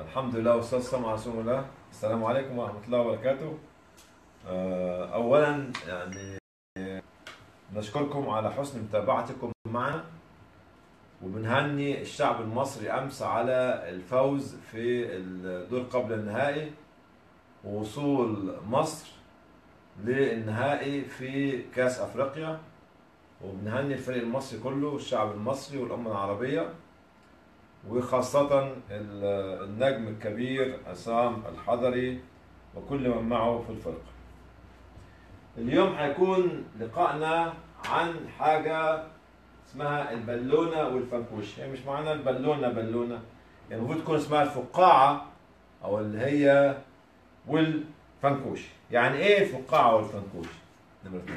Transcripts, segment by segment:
الحمد لله والصلاة والسلام على رسول الله السلام عليكم ورحمة الله وبركاته آه، أولا يعني نشكركم على حسن متابعتكم معنا وبنهني الشعب المصري أمس على الفوز في الدور قبل النهائي ووصول مصر للنهائي في كأس أفريقيا وبنهني الفريق المصري كله والشعب المصري والأمة العربية وخاصة ال- النجم الكبير عصام الحضري وكل من معه في الفرقة اليوم هيكون لقائنا عن حاجة اسمها البالونة والفنكوش هي مش معنى البالونة بالونة يعني المفروض تكون اسمها الفقاعة أو اللي هي والفنكوش يعني إيه الفقاعة والفنكوش؟ نمرة اثنين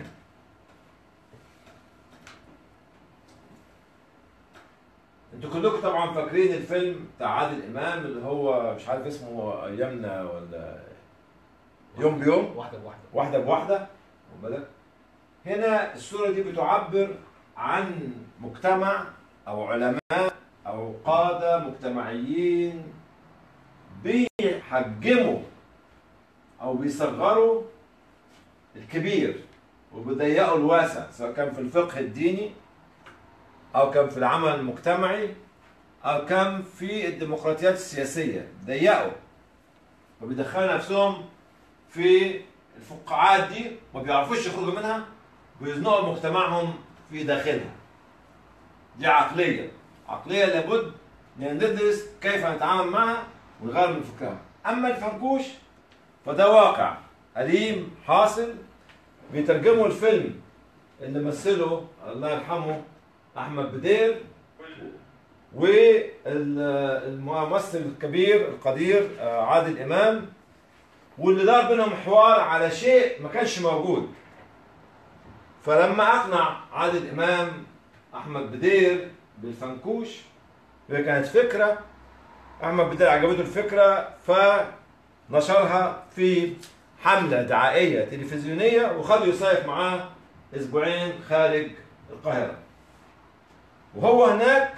انتوا كلكم طبعا فاكرين الفيلم بتاع عادل امام اللي هو مش عارف اسمه ايامنا ولا يوم بيوم واحده بواحده واحده بواحده واخد بالك هنا الصوره دي بتعبر عن مجتمع او علماء او قاده مجتمعيين بيحجموا او بيصغروا الكبير وبيضيقوا الواسع سواء كان في الفقه الديني او كان في العمل المجتمعي او كان في الديمقراطيات السياسيه ضيقوا وبيدخلوا نفسهم في الفقاعات دي ما بيعرفوش يخرجوا منها ويزنقوا مجتمعهم في داخلها دي عقليه عقليه لابد ان ندرس كيف نتعامل معها ونغير من فكرها اما الفنكوش فده واقع أليم حاصل بيترجموا الفيلم اللي مثله الله يرحمه احمد بدير والممثل الكبير القدير آه، عادل امام واللي دار بينهم حوار على شيء ما كانش موجود فلما اقنع عادل امام احمد بدير بالفنكوش هي كانت فكره احمد بدير عجبته الفكره فنشرها في حمله دعائيه تلفزيونيه وخده يصيف معاه اسبوعين خارج القاهره وهو هناك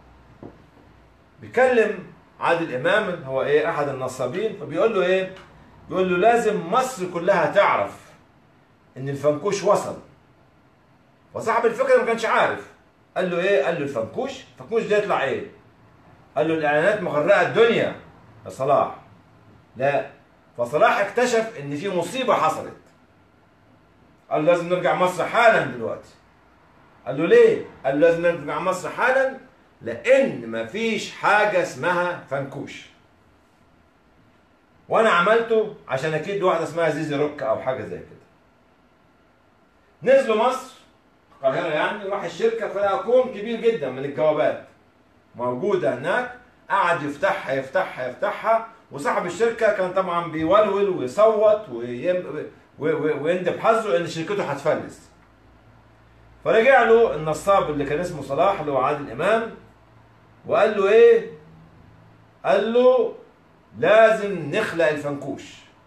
بيكلم عادل امام اللي هو ايه احد النصابين فبيقول له ايه بيقول له لازم مصر كلها تعرف ان الفنكوش وصل فصاحب الفكره ما كانش عارف قال له ايه قال له الفنكوش الفنكوش ده يطلع ايه قال له الاعلانات مغرقه الدنيا يا صلاح لا فصلاح اكتشف ان في مصيبه حصلت قال له لازم نرجع مصر حالا دلوقتي قال له ليه؟ قال له لازم نرجع مصر حالا لان مفيش حاجه اسمها فنكوش وانا عملته عشان اكيد واحده اسمها زيزي روك او حاجه زي كده نزلوا مصر القاهره يعني راح الشركه فلقى كوم كبير جدا من الجوابات موجوده هناك قعد يفتحها يفتحها يفتحها وصاحب الشركه كان طبعا بيولول ويصوت ويم... و- و- ويندب حظه ان شركته هتفلس فرجع له النصاب اللي كان اسمه صلاح اللي هو عادل امام وقال له ايه؟ قال له لازم نخلق الفنكوش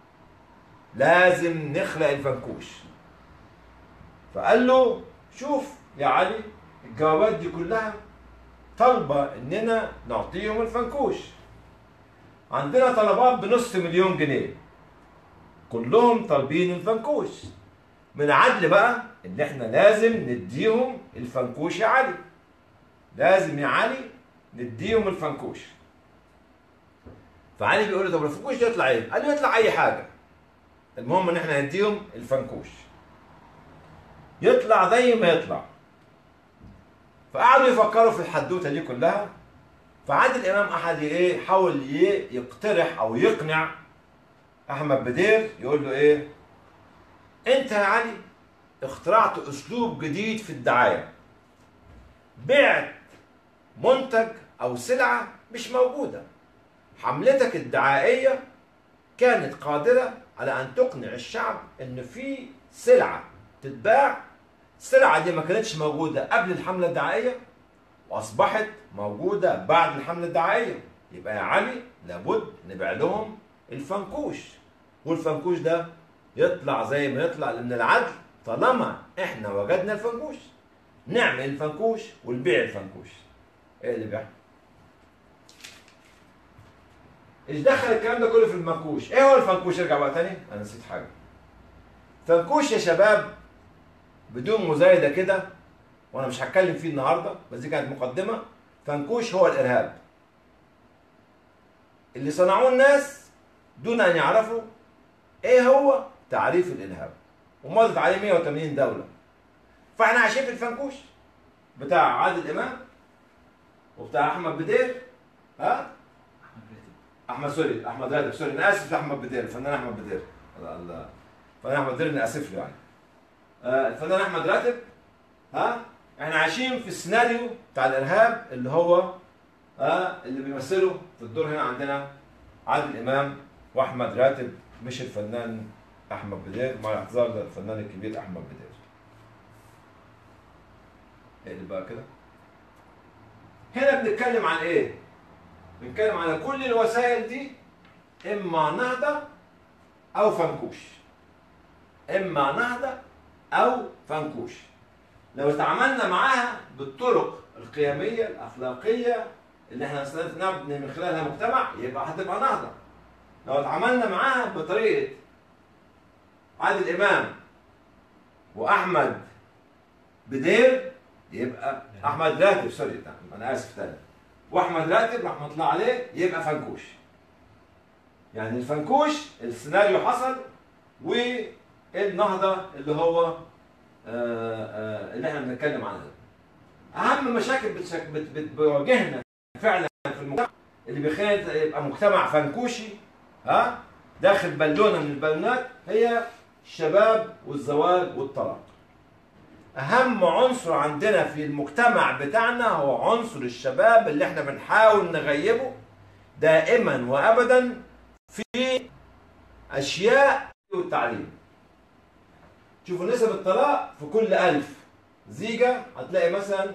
لازم نخلق الفنكوش فقال له شوف يا علي الجوابات دي كلها طالبه اننا نعطيهم الفنكوش عندنا طلبات بنص مليون جنيه كلهم طالبين الفنكوش من عدل بقى ان احنا لازم نديهم الفنكوش يا علي لازم يا علي نديهم الفنكوش فعلي بيقول له طب الفنكوش ده يطلع ايه؟ قال له يطلع اي حاجه المهم ان احنا نديهم الفنكوش يطلع زي ما يطلع فقعدوا يفكروا في الحدوته دي كلها فعادل امام احد ايه حاول ي- يقترح او يقنع احمد بدير يقول له ايه انت يا علي اخترعت اسلوب جديد في الدعايه بعت منتج او سلعه مش موجوده حملتك الدعائيه كانت قادره على ان تقنع الشعب ان في سلعه تتباع السلعه دي ما كانتش موجوده قبل الحمله الدعائيه واصبحت موجوده بعد الحمله الدعائيه يبقى يا علي لابد نبيع لهم الفنكوش والفنكوش ده يطلع زي ما يطلع من العدل طالما احنا وجدنا الفنكوش نعمل الفنكوش ونبيع الفنكوش ايه اللي بيحصل ايش دخل الكلام ده كله في المنكوش ايه هو الفنكوش ارجع بقى تاني انا نسيت حاجه فنكوش يا شباب بدون مزايده كده وانا مش هتكلم فيه النهارده بس دي كانت مقدمه فنكوش هو الارهاب اللي صنعوه الناس دون ان يعرفوا ايه هو تعريف الارهاب ومضت عليه 180 دوله فاحنا عايشين في الفنكوش بتاع عادل امام وبتاع احمد بدير ها احمد سوري احمد راتب سوري انا اسف لاحمد بدير الفنان احمد بدير ال- ال- الفنان احمد بدير انا اسف له يعني آه، الفنان احمد راتب ها احنا عايشين في السيناريو بتاع الارهاب اللي هو ها اللي بيمثله في الدور هنا عندنا عادل امام واحمد راتب مش الفنان احمد بدير مع الاعتذار للفنان الكبير احمد بدير اقلب بقى كده هنا بنتكلم عن ايه؟ بنتكلم على كل الوسائل دي اما نهضه او فنكوش اما نهضه او فنكوش لو تعاملنا معاها بالطرق القيميه الاخلاقيه اللي احنا نبني من خلالها مجتمع يبقى هتبقى نهضه لو تعاملنا معاها بطريقه عادل امام واحمد بدير يبقى احمد راتب سوري انا اسف تاني واحمد راتب رحمه الله عليه يبقى فنكوش يعني الفنكوش السيناريو حصل والنهضه اللي هو آه، آه، اللي احنا بنتكلم عنها اهم مشاكل بتشك- بت- بت- بتواجهنا فعلا في المجتمع اللي بيخلينا يبقى مجتمع فنكوشي ها داخل بالونه من البالونات هي الشباب والزواج والطلاق اهم عنصر عندنا في المجتمع بتاعنا هو عنصر الشباب اللي احنا بنحاول نغيبه دائما وابدا في اشياء والتعليم شوفوا نسب الطلاق في كل ألف زيجة هتلاقي مثلا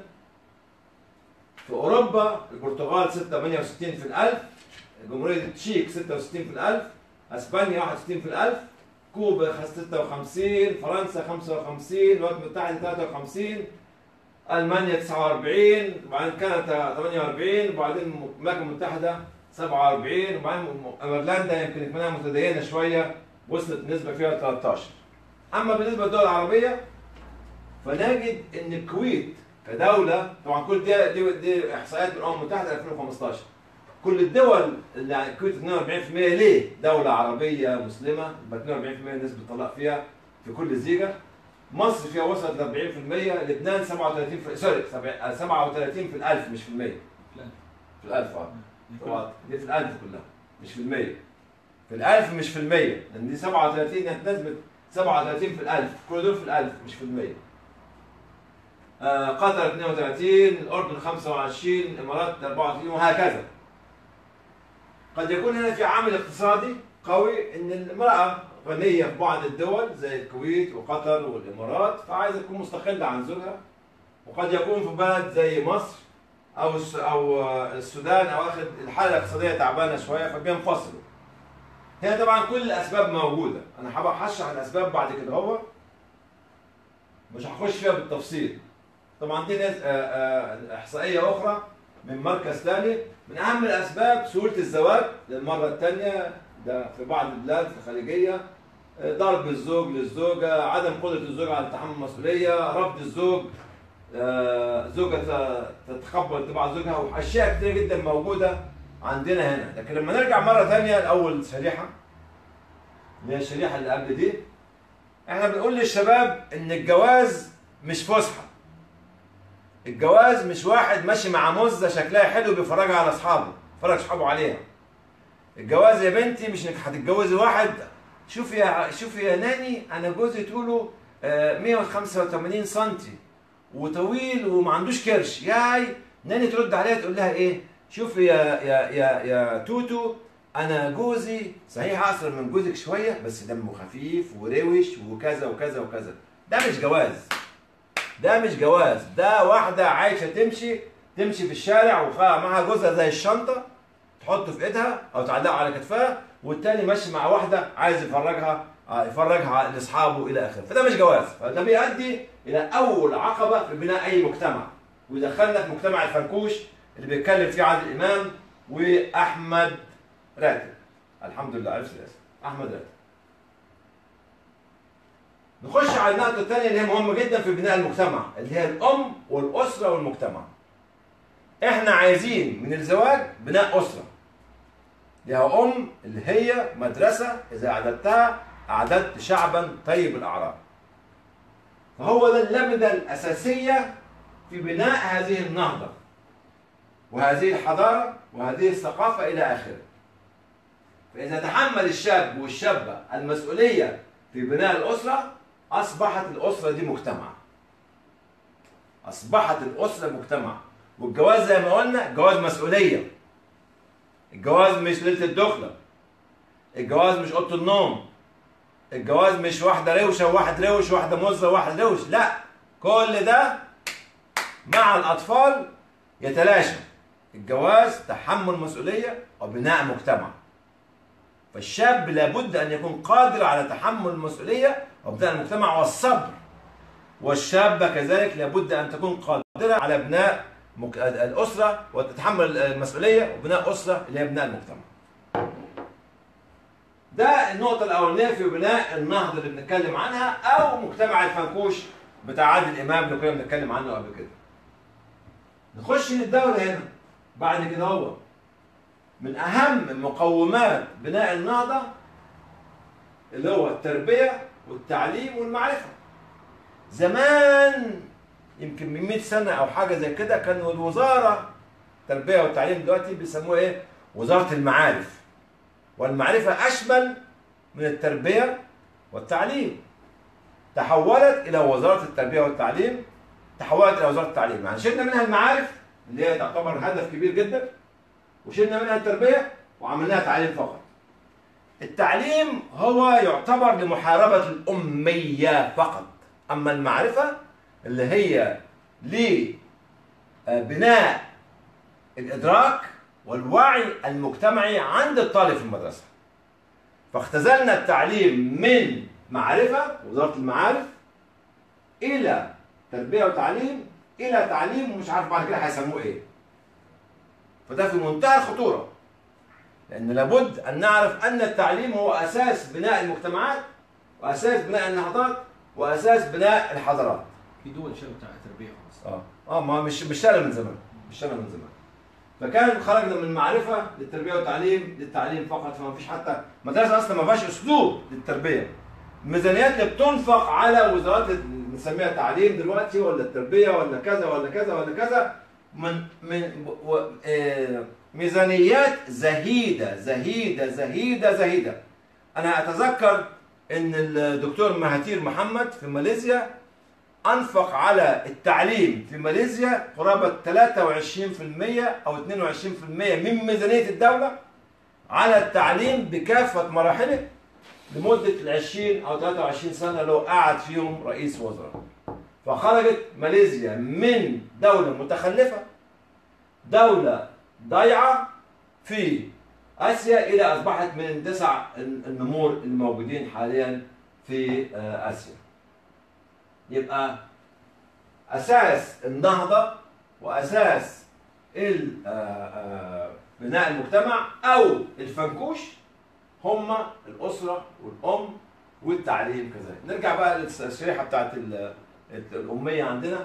في أوروبا البرتغال 68 في الألف جمهورية التشيك 66 في الألف أسبانيا 61 في الألف كوبا 56 فرنسا 55 الولايات المتحدة 53 ألمانيا 49 وبعدين كندا 48 وبعدين المملكة المتحدة 47 وبعدين ايرلندا يمكن منها متدينة شوية وصلت نسبة فيها 13 أما بالنسبة للدول العربية فنجد إن الكويت كدولة طبعا كل دي دي, دي إحصائيات من الأمم المتحدة 2015 كل الدول اللي يعني الكويت 42% ليه؟ دولة عربية مسلمة يبقى 42% نسبة الطلاق فيها في كل زيجة مصر فيها وصلت ل 40% لبنان 37 في سوري 37 في الألف مش في المية في الألف اه طبعا دي في الألف كلها مش في المية في الألف مش في المية لأن دي 37 كانت نسبة 37 في الألف كل دول في الألف مش في المية آه قطر 32 الأردن 25 الإمارات 24 وهكذا قد يكون هنا في عامل اقتصادي قوي ان المراه غنيه في بعض الدول زي الكويت وقطر والامارات فعايزه تكون مستقله عن زوجها وقد يكون في بلد زي مصر او الس- او آه، السودان او اخر الحاله الاقتصاديه تعبانه شويه فبينفصلوا هنا طبعا كل الاسباب موجوده انا حابب هشرح الاسباب بعد كده هو مش هخش فيها بالتفصيل طبعا دي ناس- آه، آه، احصائيه اخرى من مركز ثاني من اهم الاسباب سهوله الزواج للمره الثانيه ده في بعض البلاد الخليجيه آه، ضرب الزوج للزوجه عدم قدره الزوج على تحمل المسؤوليه رفض الزوج آه، زوجة ت- تتقبل طباع زوجها واشياء كتير جدا موجوده عندنا هنا لكن لما نرجع مره ثانيه لاول شريحه اللي هي الشريحه اللي قبل دي احنا بنقول للشباب ان الجواز مش فسحه الجواز مش واحد ماشي مع مزه شكلها حلو بيفرجها على اصحابه فرج اصحابه عليها الجواز يا بنتي مش انك هتتجوزي واحد شوفي يا شوفي يا ناني انا جوزي طوله آه، 185 سم وطويل وما عندوش كرش ياي ناني ترد عليها تقول لها ايه شوفي يا يا يا يا توتو انا جوزي صحيح اقصر من جوزك شويه بس دمه خفيف وروش وكذا وكذا وكذا ده مش جواز ده مش جواز ده واحدة عايشة تمشي تمشي في الشارع ومعها جوزها زي الشنطة تحطه في ايدها او تعلقه على كتفها والتاني ماشي مع واحدة عايز يفرجها آه، يفرجها لاصحابه الى اخره فده مش جواز فده بيؤدي الى اول عقبة في بناء اي مجتمع ويدخلنا في مجتمع الفنكوش اللي بيتكلم فيه عادل امام واحمد راتب الحمد لله عرفت الاسم احمد راتب نخش على النقطة الثانية اللي هي مهمة جدا في بناء المجتمع اللي هي الأم والأسرة والمجتمع. إحنا عايزين من الزواج بناء أسرة. لها أم اللي هي مدرسة إذا أعددتها أعددت شعبا طيب الأعراق. فهو ده اللبنة الأساسية في بناء هذه النهضة وهذه الحضارة وهذه الثقافة إلى آخره. فإذا تحمل الشاب والشابة المسؤولية في بناء الأسرة أصبحت الأسرة دي مجتمع. أصبحت الأسرة مجتمع. والجواز زي ما قلنا جواز مسؤولية. الجواز مش ليلة الدخلة. الجواز مش أوضة النوم. الجواز مش واحدة روشة وواحد روش وواحدة مزة وواحد روش، لا. كل ده مع الأطفال يتلاشى. الجواز تحمل مسؤولية وبناء مجتمع. فالشاب لابد ان يكون قادر على تحمل المسؤوليه وبناء المجتمع والصبر والشابه كذلك لابد ان تكون قادره على بناء مك... الاسره وتتحمل المسؤوليه وبناء اسره اللي هي بناء المجتمع. ده النقطه الاولانيه في بناء النهضه اللي بنتكلم عنها او مجتمع الفنكوش بتاع عادل امام اللي كنا بنتكلم عنه قبل كده. نخش للدوله هنا بعد كده هو من اهم مقومات بناء النهضه اللي هو التربيه والتعليم والمعرفه زمان يمكن من 100 سنه او حاجه زي كده كانوا الوزاره التربيه والتعليم دلوقتي بيسموها ايه وزاره المعارف والمعرفه اشمل من التربيه والتعليم تحولت الى وزاره التربيه والتعليم تحولت الى وزاره التعليم يعني شلنا منها المعارف اللي هي تعتبر هدف كبير جدا وشلنا منها التربية وعملناها تعليم فقط. التعليم هو يعتبر لمحاربة الأمية فقط، أما المعرفة اللي هي لبناء الإدراك والوعي المجتمعي عند الطالب في المدرسة. فاختزلنا التعليم من معرفة وزارة المعارف إلى تربية وتعليم إلى تعليم ومش عارف بعد كده هيسموه إيه. فده في منتهى الخطورة لأن لابد أن نعرف أن التعليم هو أساس بناء المجتمعات وأساس بناء النهضات وأساس بناء الحضارات في دول شغل بتاع تربيه خلاص اه اه ما مش مش شغل من زمان مش شغل من زمان فكان خرجنا من معرفة للتربية والتعليم للتعليم فقط فما فيش حتى مدرسة أصلا ما فيهاش أسلوب للتربية الميزانيات اللي بتنفق على وزارات بنسميها تعليم دلوقتي ولا التربية ولا كذا ولا كذا ولا كذا من من و آه ميزانيات زهيده زهيده زهيده زهيده انا اتذكر ان الدكتور مهاتير محمد في ماليزيا انفق على التعليم في ماليزيا قرابه 23% او 22% من ميزانيه الدوله على التعليم بكافه مراحله لمده ال 20 او 23 سنه لو قعد فيهم رئيس وزراء. فخرجت ماليزيا من دولة متخلفة دولة ضايعة في آسيا إلى أصبحت من تسع النمور الموجودين حاليا في آسيا يبقى أساس النهضة وأساس بناء المجتمع أو الفنكوش هم الأسرة والأم والتعليم كذلك نرجع بقى للشريحة بتاعت الأمية عندنا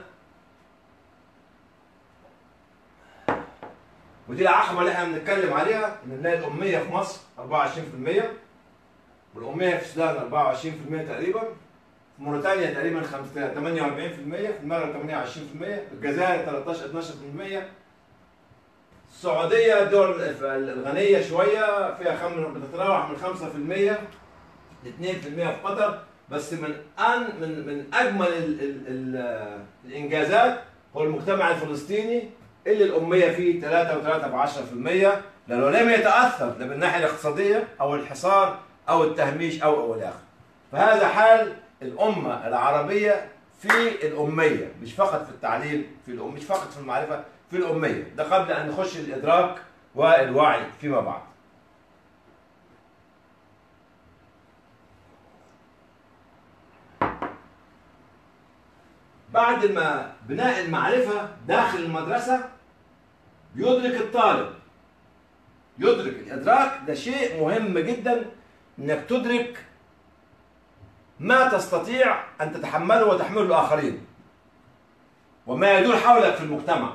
ودي العقبة اللي احنا بنتكلم عليها إن نلاقي الأمية في مصر 24% والأمية في السودان 24% تقريبا في موريتانيا تقريبا 48% في المغرب 28% في الجزائر 13 12% السعودية دول الغنية شوية فيها خم... بتتراوح من 5% ل 2% في قطر بس من أن من من أجمل ال ال ال الإنجازات هو المجتمع الفلسطيني اللي الأمية فيه 3 و3 10% لأنه لم يتأثر لا بالناحية الاقتصادية أو الحصار أو التهميش أو أو إلى آخره. فهذا حال الأمة العربية في الأمية مش فقط في التعليم في الأم مش فقط في المعرفة في الأمية ده قبل أن نخش الإدراك والوعي فيما بعد بعد ما بناء المعرفة داخل المدرسة بيدرك الطالب يدرك الادراك ده شيء مهم جدا انك تدرك ما تستطيع ان تتحمله وتحمله الاخرين وما يدور حولك في المجتمع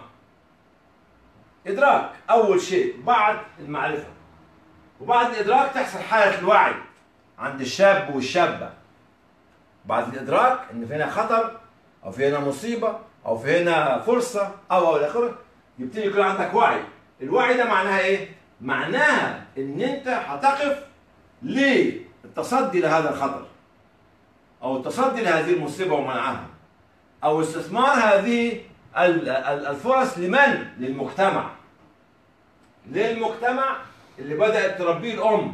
ادراك اول شيء بعد المعرفه وبعد الادراك تحصل حاله الوعي عند الشاب والشابه بعد الادراك ان في هنا خطر او في هنا مصيبه او في هنا فرصه او او الى اخره يبتدي يكون عندك وعي الوعي ده معناها ايه معناها ان انت هتقف للتصدي لهذا الخطر او التصدي لهذه المصيبه ومنعها او استثمار هذه ال- ال- الفرص لمن للمجتمع للمجتمع اللي بدات تربيه الام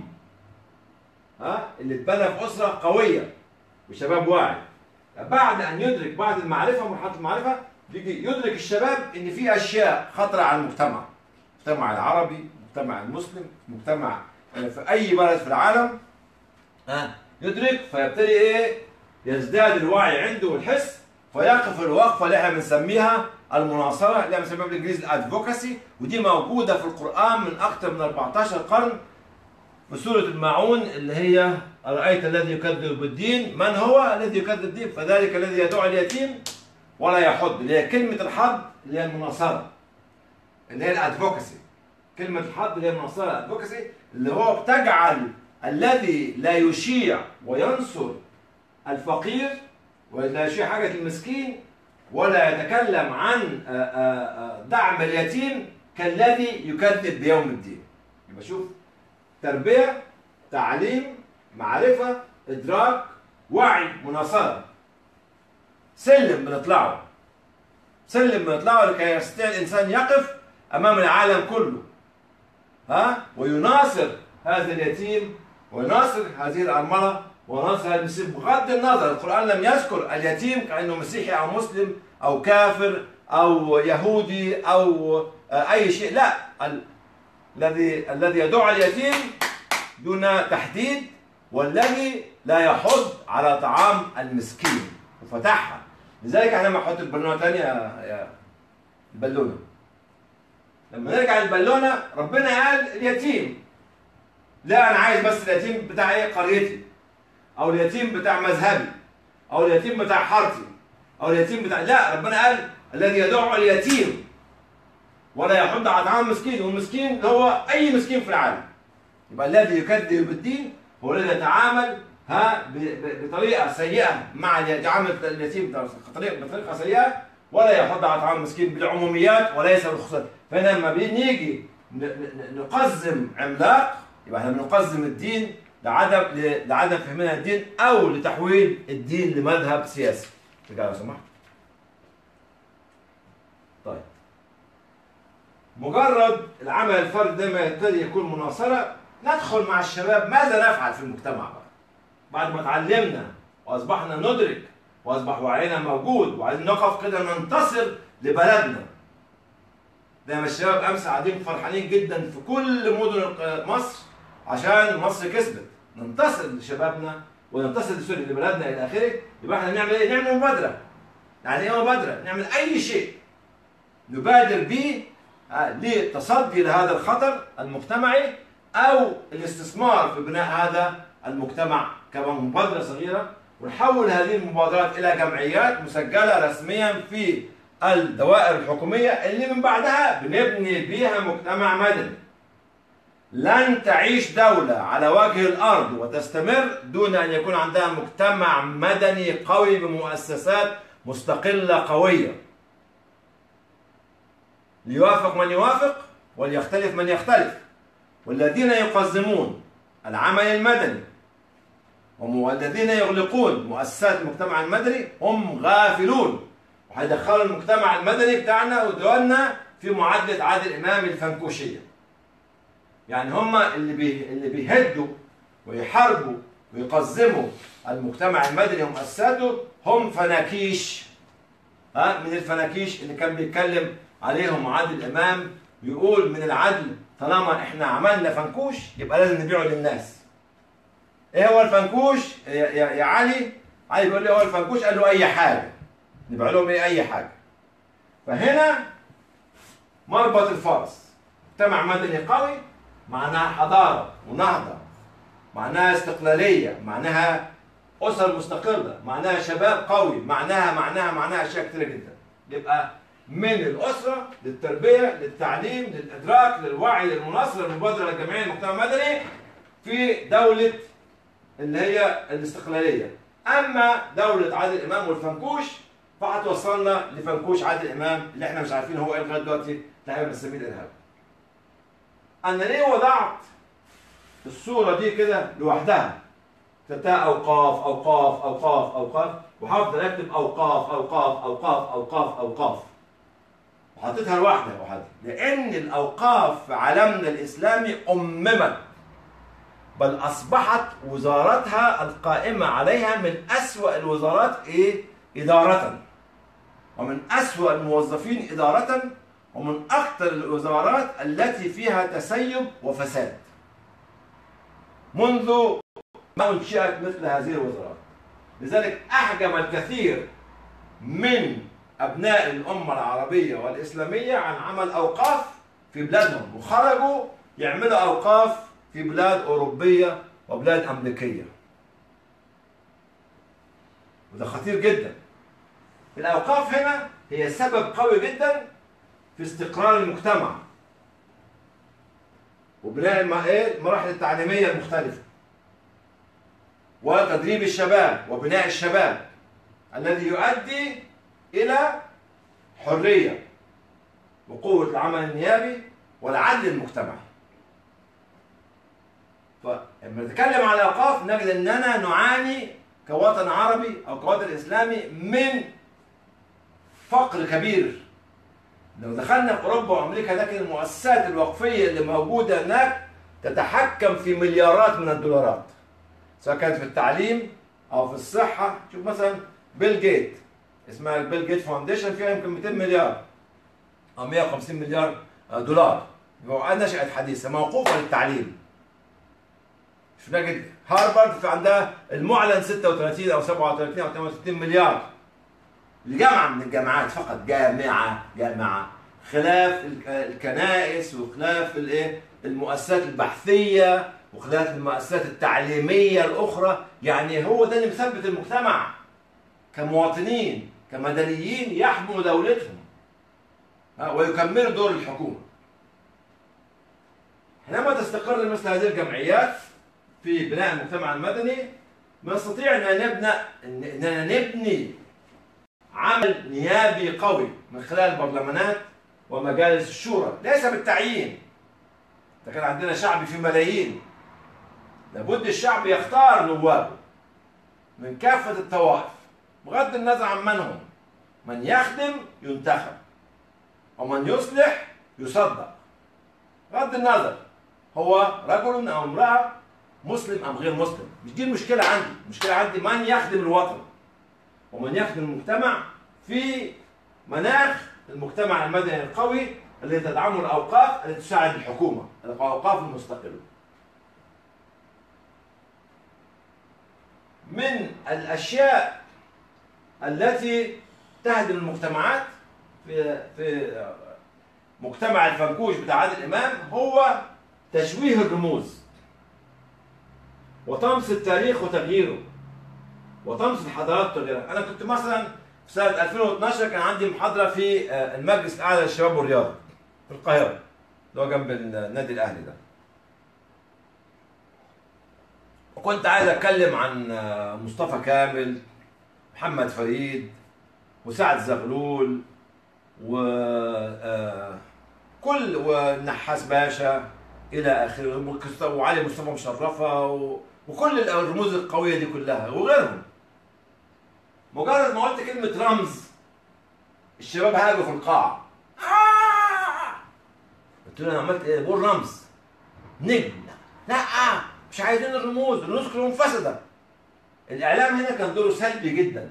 ها اللي اتبنى في اسره قويه وشباب واعي بعد ان يدرك بعد المعرفه مرحله المعرفه بيجي يدرك الشباب ان في اشياء خطره على المجتمع المجتمع العربي المجتمع المسلم مجتمع في اي بلد في العالم ها يدرك فيبتدي ايه يزداد الوعي عنده والحس فيقف الوقفه اللي احنا بنسميها المناصره اللي احنا بنسميها بالانجليزي الادفوكاسي ودي موجوده في القران من اكثر من 14 قرن في سورة الماعون اللي هي أرأيت الذي يكذب بالدين من هو الذي يكذب بالدين فذلك الذي يدعو اليتيم ولا يحض اللي هي كلمة الحض اللي هي المناصرة اللي هي الادفوكاسي كلمة الحض اللي هي المناصرة الادفوكاسي اللي هو بتجعل الذي لا يشيع وينصر الفقير ولا يشيع حاجة المسكين ولا يتكلم عن آه، آه، آه، دعم اليتيم كالذي يكذب بيوم الدين يبقى شوف تربية تعليم معرفة إدراك وعي مناصرة سلم بنطلعه سلم بنطلعه لكي يستطيع الإنسان يقف أمام العالم كله ها ويناصر هذا اليتيم ويناصر هذه الأرملة وناصر هذا المسلم بغض النظر القرآن لم يذكر اليتيم كأنه مسيحي أو مسلم أو كافر أو يهودي أو آه، أي شيء لا ال- الذي الذي يدعو اليتيم دون تحديد والذي لا يحض على طعام المسكين وفتحها لذلك احنا لما احط البالونه ثانيه يا يا البالونه لما نرجع للبالونه ربنا قال اليتيم لا انا عايز بس اليتيم بتاع ايه قريتي او اليتيم بتاع مذهبي او اليتيم بتاع حارتي او اليتيم بتاع لا ربنا قال الذي يدعو اليتيم ولا يحض على طعام المسكين والمسكين هو اي مسكين في العالم يبقى الذي يكذب بالدين هو الذي يتعامل ها ب- ب- بطريقه سيئه مع الي- يعامل اليتيم بطريقه بطريقه سيئه ولا يحض على طعام المسكين بالعموميات وليس بالخصوصات فهنا لما بنيجي ن- ن- نقزم عملاق يبقى احنا بنقزم الدين لعدم ل- لعدم فهمنا الدين او لتحويل الدين لمذهب سياسي. رجع لو سمحت. طيب. مجرد العمل الفردي لما يبتدي يكون مناصرة ندخل مع الشباب ماذا نفعل في المجتمع بقى بعد ما اتعلمنا واصبحنا ندرك واصبح وعينا موجود وعايزين نقف كده ننتصر لبلدنا زي ما الشباب امس قاعدين فرحانين جدا في كل مدن مصر عشان مصر كسبت ننتصر لشبابنا وننتصر لسوريا لبلدنا الى اخره يبقى احنا نعمل ايه؟ نعمل مبادره يعني ايه مبادره؟ نعمل اي شيء نبادر به آه، للتصدي لهذا الخطر المجتمعي او الاستثمار في بناء هذا المجتمع كمبادره صغيره ونحول هذه المبادرات الى جمعيات مسجله رسميا في الدوائر الحكوميه اللي من بعدها بنبني بيها مجتمع مدني. لن تعيش دوله على وجه الارض وتستمر دون ان يكون عندها مجتمع مدني قوي بمؤسسات مستقله قويه. ليوافق من يوافق وليختلف من يختلف والذين يقزمون العمل المدني والذين يغلقون مؤسسات المجتمع المدني هم غافلون وهيدخلوا المجتمع المدني بتاعنا ودولنا في معادلة عادل إمام الفنكوشية يعني هم اللي بي... اللي بيهدوا ويحاربوا ويقزموا المجتمع المدني ومؤسساته هم فناكيش ها من الفناكيش اللي كان بيتكلم عليهم عادل امام بيقول من العدل طالما احنا عملنا فنكوش يبقى لازم نبيعه للناس. ايه هو الفنكوش؟ يا, يا, يا علي علي بيقول لي هو الفنكوش قال له اي حاجه. نبيع لهم ايه اي حاجه. فهنا مربط الفرس مجتمع مدني قوي معناها حضاره ونهضه معناها استقلاليه معناها اسر مستقله معناها شباب قوي معناها معناها معناها اشياء كثيره جدا يبقى من الاسره للتربيه للتعليم للادراك للوعي للمناصره للمبادره للجمعيه المجتمع المدني في دوله اللي هي الاستقلاليه اما دوله عادل امام والفنكوش فهتوصلنا لفنكوش عادل امام اللي احنا مش عارفين هو ايه لغايه دلوقتي تقريبا بنسميه الارهاب انا ليه وضعت الصوره دي كده لوحدها كتبتها اوقاف اوقاف اوقاف اوقاف وهفضل اكتب اوقاف اوقاف اوقاف اوقاف اوقاف وحطيتها لوحدها لوحدها لان الاوقاف في عالمنا الاسلامي اممت بل اصبحت وزارتها القائمه عليها من اسوا الوزارات ايه اداره ومن اسوا الموظفين اداره ومن اكثر الوزارات التي فيها تسيب وفساد منذ ما انشئت مثل هذه الوزارات لذلك احجم الكثير من ابناء الامه العربيه والاسلاميه عن عمل اوقاف في بلادهم وخرجوا يعملوا اوقاف في بلاد اوروبيه وبلاد امريكيه وده خطير جدا الاوقاف هنا هي سبب قوي جدا في استقرار المجتمع وبناء الم- إيه؟ المراحل التعليميه المختلفه وتدريب الشباب وبناء الشباب الذي يؤدي الى حريه وقوه العمل النيابي والعدل المجتمعي فلما نتكلم عن الاوقاف نجد اننا نعاني كوطن عربي او كوطن اسلامي من فقر كبير لو دخلنا في اوروبا وامريكا لكن المؤسسات الوقفيه اللي موجوده هناك تتحكم في مليارات من الدولارات سواء كانت في التعليم او في الصحه شوف مثلا بيل جيت اسمها البيل جيت فاونديشن فيها يمكن 200 مليار او 150 مليار دولار يبقى نشأت حديثه موقوفه للتعليم مش نجد هارفارد في عندها المعلن 36 او 37 او 68 مليار لجامعه من الجامعات فقط جامعه جامعه خلاف الك- الكنائس وخلاف الايه المؤسسات البحثيه وخلاف المؤسسات التعليميه الاخرى يعني هو ده اللي مثبت المجتمع كمواطنين كمدنيين يحموا دولتهم ها، ويكملوا دور الحكومه حينما تستقر مثل هذه الجمعيات في بناء المجتمع المدني نستطيع ان نبنى اننا نبني عمل نيابي قوي من خلال البرلمانات ومجالس الشورى ليس بالتعيين ده كان عندنا شعب في ملايين لابد الشعب يختار نوابه من كافة الطوائف بغض النظر عن من هم من يخدم ينتخب ومن يصلح يصدق بغض النظر هو رجل او امرأة مسلم ام غير مسلم مش دي المشكلة عندي المشكلة عندي من يخدم الوطن ومن يخدم المجتمع في مناخ المجتمع المدني القوي الذي تدعمه الاوقاف التي تساعد الحكومه، الاوقاف المستقله. من الاشياء التي تهدم المجتمعات في في مجتمع الفنكوش بتاع عادل امام هو تشويه الرموز وطمس التاريخ وتغييره وطمس الحضارات وتغييرها انا كنت مثلا في سنه 2012 كان عندي محاضره في آه، المجلس الاعلى للشباب والرياضه في القاهره اللي هو جنب النادي الاهلي ده وكنت عايز اتكلم عن آه، مصطفى كامل محمد فريد وسعد زغلول و آه، كل والنحاس باشا الى اخره وعلي مصطفى مشرفه و... وكل الرموز القويه دي كلها وغيرهم مجرد ما قلت كلمه رمز الشباب هاجوا في القاعه آه! قلت له انا عملت ايه بقول رمز نجم لا مش عايزين الرموز الرموز كلهم فسده الاعلام هنا كان دوره سلبي جدا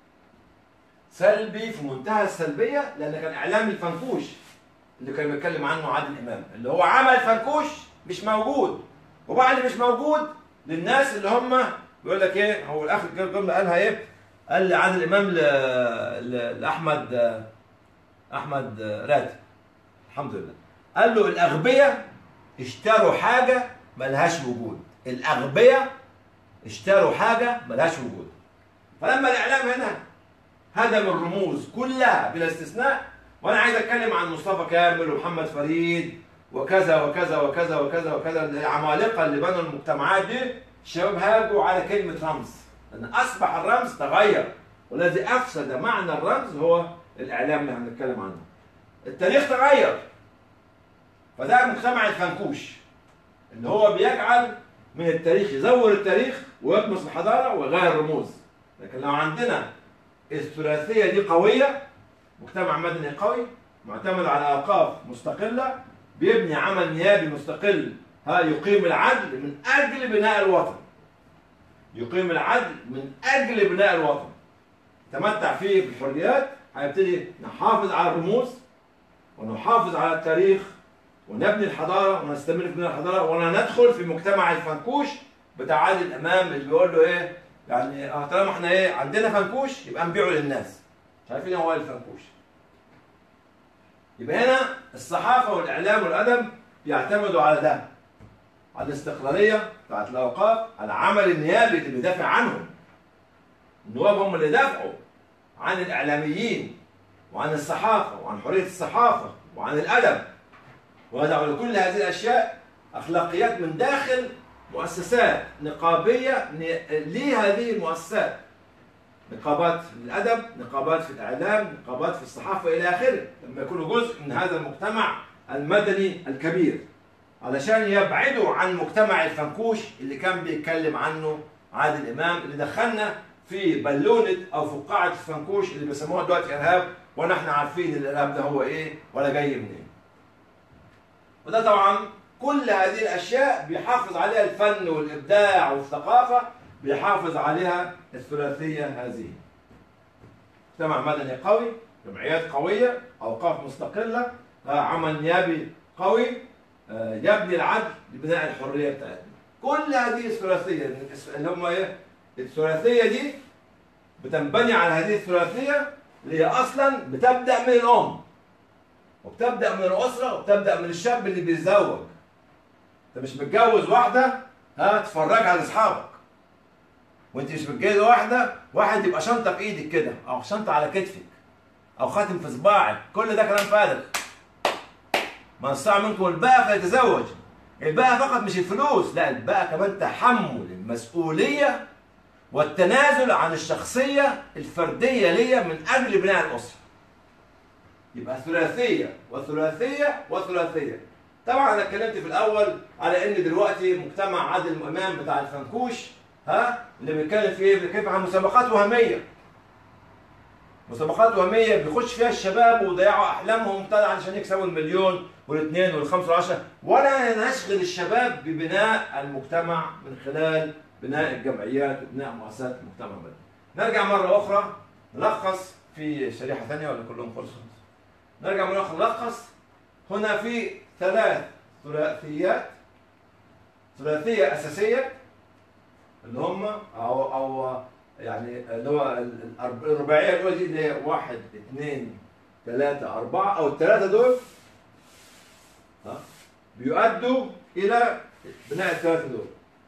سلبي في منتهى السلبيه لان كان اعلام الفنكوش اللي كان بيتكلم عنه عادل امام اللي هو عمل فنكوش مش موجود وبعد مش موجود للناس اللي هم بيقول لك ايه هو الاخر جمله قالها ايه قال لعادل امام ل... ل... لاحمد احمد راتب الحمد لله قال له الاغبياء اشتروا حاجة ملهاش وجود الأغبياء اشتروا حاجة ملهاش وجود فلما الإعلام هنا هدم الرموز كلها بلا استثناء وأنا عايز أتكلم عن مصطفى كامل ومحمد فريد وكذا وكذا وكذا وكذا وكذا العمالقة اللي بنوا المجتمعات دي الشباب هاجوا على كلمة رمز لأن أصبح الرمز تغير والذي أفسد معنى الرمز هو الإعلام اللي هنتكلم عنه التاريخ تغير فده مجتمع الفنكوش اللي هو بيجعل من التاريخ يزور التاريخ ويطمس الحضاره ويغير الرموز لكن لو عندنا الثلاثيه دي قويه مجتمع مدني قوي معتمد على اوقاف مستقله بيبني عمل نيابي مستقل ها يقيم العدل من اجل بناء الوطن يقيم العدل من اجل بناء الوطن تمتع فيه بالحريات هيبتدي نحافظ على الرموز ونحافظ على التاريخ ونبني الحضاره ونستمر في بناء الحضاره وندخل في مجتمع الفنكوش بتاع عادل امام اللي بيقول له ايه يعني اه طالما احنا ايه عندنا فنكوش يبقى نبيعه للناس مش عارفين هو ايه الفنكوش يبقى هنا الصحافه والاعلام والادب بيعتمدوا على ده على الاستقلاليه بتاعت الاوقاف على العمل النيابي اللي بيدافع عنهم النواب هم اللي دافعوا عن الاعلاميين وعن الصحافه وعن حريه الصحافه وعن الادب ويضع لكل هذه الاشياء اخلاقيات من داخل مؤسسات نقابيه لهذه المؤسسات نقابات في الادب، نقابات في الاعلام، نقابات في الصحافه الى اخره، لما يكونوا جزء من هذا المجتمع المدني الكبير. علشان يبعدوا عن مجتمع الفنكوش اللي كان بيتكلم عنه عادل امام اللي دخلنا في بالونه او فقاعه الفنكوش اللي بيسموها دلوقتي ارهاب ونحن عارفين الارهاب ده هو ايه ولا جاي منين. وده طبعا كل هذه الاشياء بيحافظ عليها الفن والابداع والثقافه بيحافظ عليها الثلاثيه هذه. مجتمع مدني قوي، جمعيات قويه، اوقاف مستقله، عمل نيابي قوي يبني العدل لبناء الحريه بتاعتنا. كل هذه الثلاثيه اللي هم ايه؟ الثلاثيه دي بتنبني على هذه الثلاثيه اللي هي اصلا بتبدا من الام. وبتبدا من الاسره وبتبدا من الشاب اللي بيتزوج انت مش متجوز واحده ها تفرجها على اصحابك وانت مش متجوز واحده واحد يبقى شنطه في ايدك كده او شنطه على كتفك او خاتم في صباعك كل ده كلام فارغ من استطاع منكم الباء فيتزوج الباء فقط مش الفلوس لا الباء كمان تحمل المسؤوليه والتنازل عن الشخصيه الفرديه ليا من اجل بناء الاسره يبقى ثلاثية وثلاثية وثلاثية طبعا انا اتكلمت في الاول على ان دلوقتي مجتمع عادل امام بتاع الفنكوش ها اللي بيتكلم فيه بيتكلم عن مسابقات وهميه مسابقات وهميه بيخش فيها الشباب ويضيعوا احلامهم طبعا عشان يكسبوا المليون والاثنين والخمسه والعشره ولا نشغل الشباب ببناء المجتمع من خلال بناء الجمعيات وبناء مؤسسات المجتمع المدني. نرجع مره اخرى نلخص في شريحه ثانيه ولا كلهم خلصوا؟ نرجع مرة أخرى نلخص هنا في ثلاث ثلاثيات ثلاثية أساسية اللي هم أو أو يعني اللي هو الرباعية الأولى دي اللي هي واحد اثنين ثلاثة أربعة أو الثلاثة دول ها بيؤدوا إلى بناء الثلاثة دول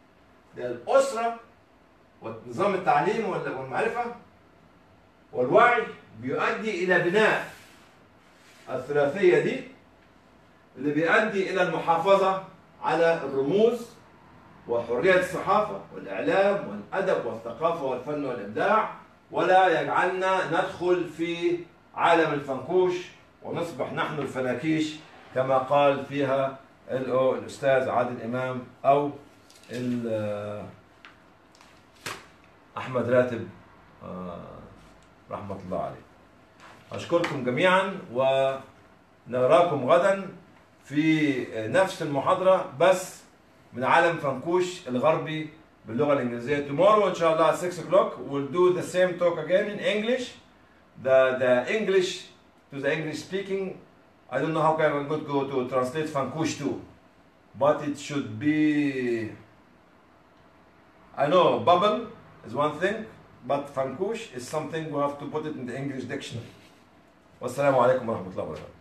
الأسرة ونظام التعليم والمعرفة والوعي بيؤدي إلى بناء الثلاثية دي اللي بيؤدي إلى المحافظة على الرموز وحرية الصحافة والإعلام والأدب والثقافة والفن والإبداع ولا يجعلنا ندخل في عالم الفنكوش ونصبح نحن الفناكيش كما قال فيها الأستاذ عادل إمام أو أحمد راتب رحمة الله عليه أشكركم جميعا ونراكم غدا في نفس المحاضرة بس من عالم فنكوش الغربي باللغة الإنجليزية tomorrow إن شاء الله at 6 o'clock we'll do the same talk again in English the, the English to the English speaking I don't know how can I go to translate Fankush too but it should be I know bubble is one thing but Fankush is something we have to put it in the English dictionary والسلام عليكم ورحمة الله وبركاته